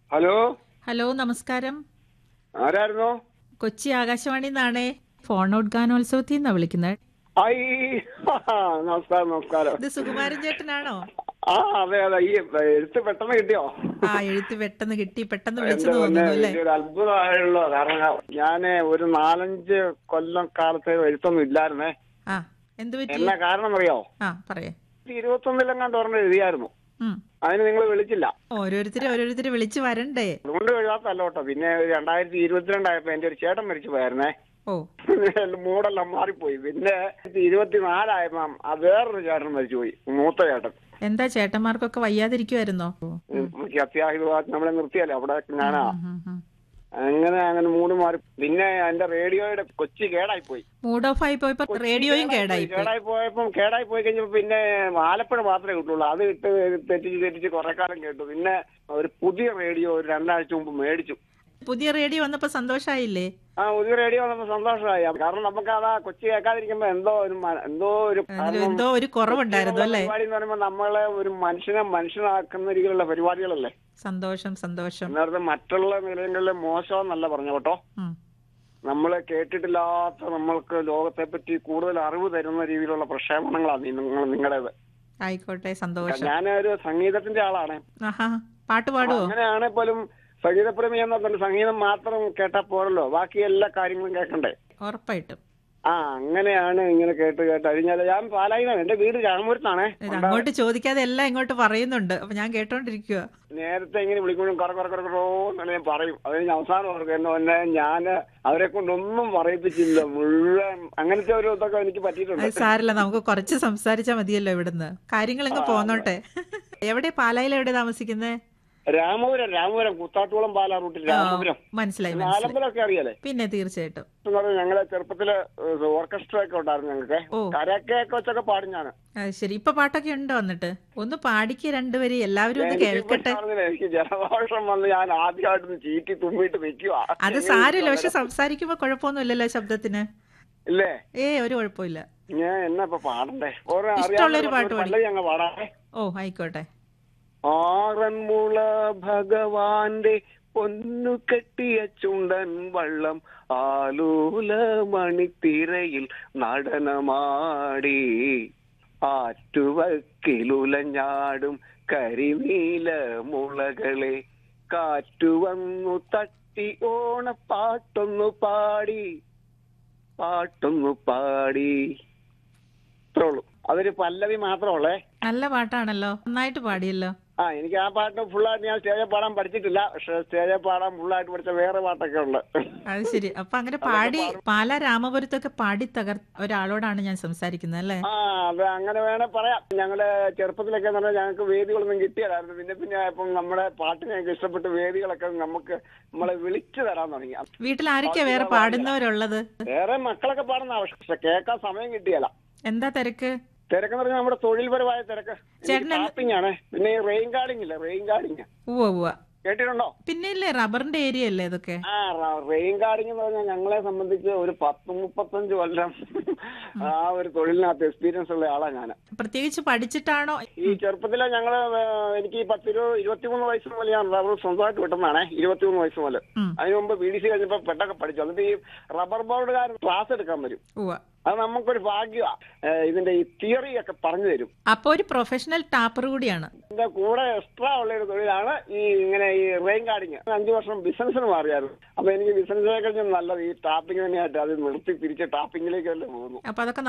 Hello hello നമസ്കാരം ആരായിരുന്നു കൊച്ചി ആകാശവാണി നിന്നാണേ ഫോൺ ഔട്ട് ഗാനോത്സവത്തിൽ നിന്നാണ് വിളിക്കുന്നത് ഐ നമസ്കാരം നമസ്കാരം ഇത് സുകുമാരൻ ചേട്ടനാണോ ആ അതെ അതെ ഈ എഴുത്ത് പെട്ടെന്ന് കിട്ടിയോ ആ എഴുത്ത് പെട്ടെന്ന് കിട്ടി പെട്ടെന്ന് വിളിച്ചു എന്റെ പിന്നെ തോന്നുന്നു അല്ലേ വലിയൊരു അത്ഭുതമായുള്ള കാരണം ഞാന് ഒരു നാലഞ്ച് കൊല്ലം കാലത്ത് എഴുത്തൊന്നും ഇല്ലായിരുന്നേ ആ എന്ത് പറ്റി എന്നാ കാരണം അറിയോ ആ പറയേ ഇരുപത്തൊന്നിലെങ്ങാണ്ട് ഒരെണ്ണം എഴുതിയായിരുന്നു ഉം അതിന് നിങ്ങൾ വിളിച്ചില്ല ഓരോരുത്തരെ ഓരോരുത്തരെ വിളിച്ച് വരണ്ടേ അതുകൊണ്ട് എഴുതാത്തല്ല കേട്ടോ പിന്നെ രണ്ടായിരത്തി ഇരുപത്തിരണ്ടായപ്പോ എന്റെ ഒരു ചേട്ടൻ മരിച്ചു പോയായിരുന്നേ ഓ മൂടെല്ലാം മാറിപ്പോയി പിന്നെ ഇരുപത്തിനാലായപ്പോ ആ വേറൊരു ചേട്ടൻ മരിച്ചുപോയി മൂത്ത ചേട്ടൻ എന്താ ചേട്ടന്മാർക്കൊക്കെ വയ്യാതിരിക്കുമായിരുന്നോ എനിക്ക് അത്യാഹിതമായിട്ട് നമ്മളെ നിർത്തിയല്ലേ അവിടെ ഞാനാ ഉം, ഉം, ഉം. അങ്ങനെ അങ്ങനെ മൂട് മാറി പിന്നെ എന്റെ റേഡിയോയുടെ കൊച്ചി കേടായി പോയി മൂഡ് ഓഫ് ആയി പോയപ്പോ റേഡിയോയും കേടായി പോയി. കേടായി പോയപ്പം കേടായി പോയി കഴിഞ്ഞപ്പോ പിന്നെ ആലപ്പുഴ മാത്രമേ കിട്ടുള്ളൂ അത് ഇട്ട് തെറ്റിച്ച് തെറ്റിച്ച് കുറെ കാലം കേട്ടു പിന്നെ ഒരു പുതിയ റേഡിയോ ഒരു രണ്ടാഴ്ച മുമ്പ് മേടിച്ചു പുതിയ റേഡിയോ വന്നപ്പോ സന്തോഷായില്ലേ ആ പുതിയ റേഡിയോ വന്നപ്പോ സന്തോഷമായി കാരണം നമുക്ക് അതാ കൊച്ചി കേൾക്കാതിരിക്കുമ്പോ എന്തോ ഒരു മ- എന്തോ ഒരു അതിൽ എന്തോ ഒരു കുറവുണ്ടായിരുന്നു അല്ലേ പരിപാടി എന്ന് പറയുമ്പോൾ നമ്മളെ ഒരു മനുഷ്യനെ മനുഷ്യനാക്കുന്ന രീതിയിലുള്ള പരിപാടികളല്ലേ സന്തോഷം സന്തോഷം അന്നേരത്തെ മറ്റുള്ള നിലയങ്ങളിലെ മോശമെന്നല്ല പറഞ്ഞു കേട്ടോ ഉം. നമ്മൾ കേട്ടിട്ടില്ലാത്ത നമ്മൾക്ക് ലോകത്തെ പറ്റി കൂടുതൽ അറിവ് തരുന്ന രീതിയിലുള്ള പ്രക്ഷേപണങ്ങളാണ് നിങ്ങൾ നിങ്ങളുടേത് ആയിക്കോട്ടെ സന്തോഷം ഞാനൊരു സംഗീതത്തിന്റെ ആളാണ് ആഹാ പാട്ട് പാടുവോ അങ്ങനെയാണെ പോലും സംഗീതപ്രേമി എന്ന് പറഞ്ഞാൽ സംഗീതം മാത്രം കേട്ടാ പോരല്ലോ ബാക്കി എല്ലാ കാര്യങ്ങളും കേൾക്കണ്ടേ ഉറപ്പായിട്ടും ആ അങ്ങനെയാണ് ഇങ്ങനെ കേട്ട് കേട്ട് കഴിഞ്ഞാൽ ഞാൻ പാലായിനാണ് എന്റെ വീട് രാമപുരത്താണേ ഇത് അങ്ങോട്ട് ചോദിക്കാതെ എല്ലാം ഇങ്ങോട്ട് പറയുന്നുണ്ട് അപ്പൊ ഞാൻ കേട്ടോണ്ടിരിക്കുക നേരത്തെ ഇങ്ങനെ വിളിക്കുമ്പോഴും കറ കറ കറ കറോ എന്ന് ഞാൻ പറയും അത് കഴിഞ്ഞ് അവസാനം ഓർക്കും എന്നെ പിന്നെ ഞാൻ അവരെ കൊണ്ടൊന്നും പറയിപ്പിച്ചില്ല മുഴുവൻ അങ്ങനത്തെ ഒരു ഇതൊക്കെ എനിക്ക് പറ്റിയിട്ടുണ്ട് അത് സാരില്ല നമുക്ക് കുറച്ച് സംസാരിച്ചാ മതിയല്ലോ ഇവിടുന്ന് കാര്യങ്ങൾ ഇങ്ങ് പോന്നോട്ടെ എവിടെ പാലായിൽ എവിടെ താമസിക്കുന്നേ രാമപുരം രാമപുരം കുത്താട്ടുകുളം പാലാ റൂട്ടിൽ രാമപുരം മനസ്സിലായി മനസ്സിലായി ആലമ്പലമൊക്കെ അറിയാലേ പിന്നെ തീർച്ചയായിട്ടും എന്ന് പറഞ്ഞാൽ ഞങ്ങളെ ചെറുപ്പത്തില് ഓർക്കസ്ട്ര ഒക്കെ ഉണ്ടായിരുന്നു ഞങ്ങൾക്ക് ഓ. കരയൊക്കെ വെച്ചൊക്കെ പാടും ഞാൻ അത് ശരി ഇപ്പൊ പാട്ടൊക്കെ ഉണ്ടോ വന്നിട്ട് ഒന്ന് പാടിക്ക് രണ്ടുപേര് എല്ലാവരും ഒന്ന് കേൾക്കട്ടെ പറഞ്ഞില്ല എനിക്ക് ജലദോഷം വന്ന് ഞാൻ ആദ്യമായിട്ടൊന്ന് ചീറ്റി തുമ്മിയിട്ട് നിൽക്കുക അത് സാരമില്ല പക്ഷെ സംസാരിക്കുമ്പോ കുഴപ്പമൊന്നുമില്ലല്ലോ ശബ്ദത്തിന് ഇല്ലേ ഏ ഒരു കുഴപ്പമില്ല ഞാൻ എന്നാ ഇപ്പൊ പാടണ്ടേ ഓരോ ഇഷ്ടമുള്ളൊരു പാട്ട് പാടി. പല്ലവി അങ്ങ് പാടാേ ഓ ആയിക്കോട്ടെ ആറന്മുള ഭഗവാന്റെ പൊന്നു കെട്ടിയ ചുണ്ടൻ വള്ളം ആലൂല മണിത്തിരയിൽ നടനമാടി ആറ്റുവക്കിലുലഞ്ഞാടും കരിനീല മുളകളെ കാറ്റുവന്നു തട്ടി ഓണപ്പാട്ടൊന്നു പാടി പാട്ടൊന്നു പാടി ഇത്രേ ഉള്ളൂ അതൊരു പല്ലവി മാത്രമുള്ളേ നല്ല പാട്ടാണല്ലോ നന്നായിട്ട് പാടിയല്ലോ ആ എനിക്ക് ആ പാട്ട് ഫുള്ളായിട്ട് ഞാൻ സ്റ്റേജിൽ പാടാൻ പഠിച്ചിട്ടില്ല പക്ഷെ സ്റ്റേജിൽ പാടാൻ ഫുള്ളായിട്ട് പഠിച്ച വേറെ പാട്ടൊക്കെ ഉണ്ട് അത് ശരി അപ്പൊ അങ്ങനെ പാടി പാല രാമപുരത്തൊക്കെ പാടി തകർ ഒരാളോടാണ് ഞാൻ സംസാരിക്കുന്നത് അല്ലേ ആ അത് അങ്ങനെ വേണേ പറയാം ഞങ്ങള് ചെറുപ്പത്തിലൊക്കെ എന്ന് പറഞ്ഞാൽ ഞങ്ങൾക്ക് വേദികളൊന്നും കിട്ടിയതായിരുന്നു പിന്നെ പിന്നെ ഇപ്പം നമ്മുടെ പാട്ടിനെ ഞങ്ങൾക്ക് ഇഷ്ടപ്പെട്ട് വേദികളൊക്കെ നമുക്ക് നമ്മളെ വിളിച്ചു തരാൻ തുടങ്ങി വീട്ടിൽ ആരൊക്കെയാ വേറെ പാടുന്നവരുള്ളത് വേറെ മക്കളൊക്കെ പാടുന്ന പക്ഷെ കേൾക്കാൻ സമയം കിട്ടിയല്ല എന്താ തിരക്ക് തിരക്കെന്ന് പറഞ്ഞാൽ നമ്മുടെ തൊഴിൽപരമായ തിരക്ക് ചേട്ടന് എന്ത്- ഷാപ്പിംഗ് ആണ് പിന്നെ ഈ റെയിൻ ഗാർഡിംഗ് ഇല്ലേ റെയിൻ ഗാർഡിംഗ് ഉവ്വ ഉവ്വ കേട്ടിട്ടുണ്ടോ പിന്നെ ഇല്ലേ റബ്ബറിന്റെ ഏരിയ അല്ലേ ഇതൊക്കെ ആ റ- റെയിൻ ഗാർഡിംഗ് എന്ന് പറഞ്ഞാൽ ഞങ്ങളെ സംബന്ധിച്ച് ഒരു പത്ത് മുപ്പത്തഞ്ച് കൊല്ലം ആ ഒരു തൊഴിലിനകത്ത് എക്സ്പീരിയൻസ് ഉള്ള ആളാ ഞാൻ പ്രത്യേകിച്ച് പഠിച്ചിട്ടാണോ ഈ ചെറുപ്പത്തിലെ ഞങ്ങള് ഏഹ്, എനിക്ക് ഈ പത്തിരു ഇരുപത്തിമൂന്ന് വയസ്സ് മുതൽ ഞാൻ റബ്ബർ സ്വന്തമായിട്ട് വിട്ടുന്നതാണേ ഇരുപത്തിമൂന്ന് വയസ്സ് മുതൽ ഉം. അതിന് മുമ്പ് ബി ഡി സി കഴിഞ്ഞപ്പോ പെട്ടൊക്കെ പഠിച്ചു എന്നിട്ട് ഈ റബ്ബർ ബോർഡുകാരൻ ക്ലാസ് എടുക്കാൻ വരും ഉവ്വ അത് നമുക്കൊരു ഭാഗ്യമാണ് ഇതിന്റെ ഈ തിയറി ഒക്കെ പറഞ്ഞു തരും അപ്പൊ ഒരു പ്രൊഫഷണൽ ടാപ്പർ കൂടിയാണ് ഇതിന്റെ കൂടെ എക്സ്ട്രാ ഉള്ള ഒരു തൊഴിലാണ് ഈ ഇങ്ങനെ ഈ റെയിൻ ഗാർഡിങ് അഞ്ചു വർഷം ബിസിനസ്സിന് മാറിയായിരുന്നു അപ്പൊ എനിക്ക് ബിസിനസ്സിനെ കഴിഞ്ഞും നല്ലത് ഈ ടാപ്പിംഗ് തന്നെയായിട്ട് അത് നിർത്തി തിരിച്ച് ടാപ്പിംഗിലേക്ക് തന്നെ പോകുന്നു അപ്പൊ അതൊക്കെ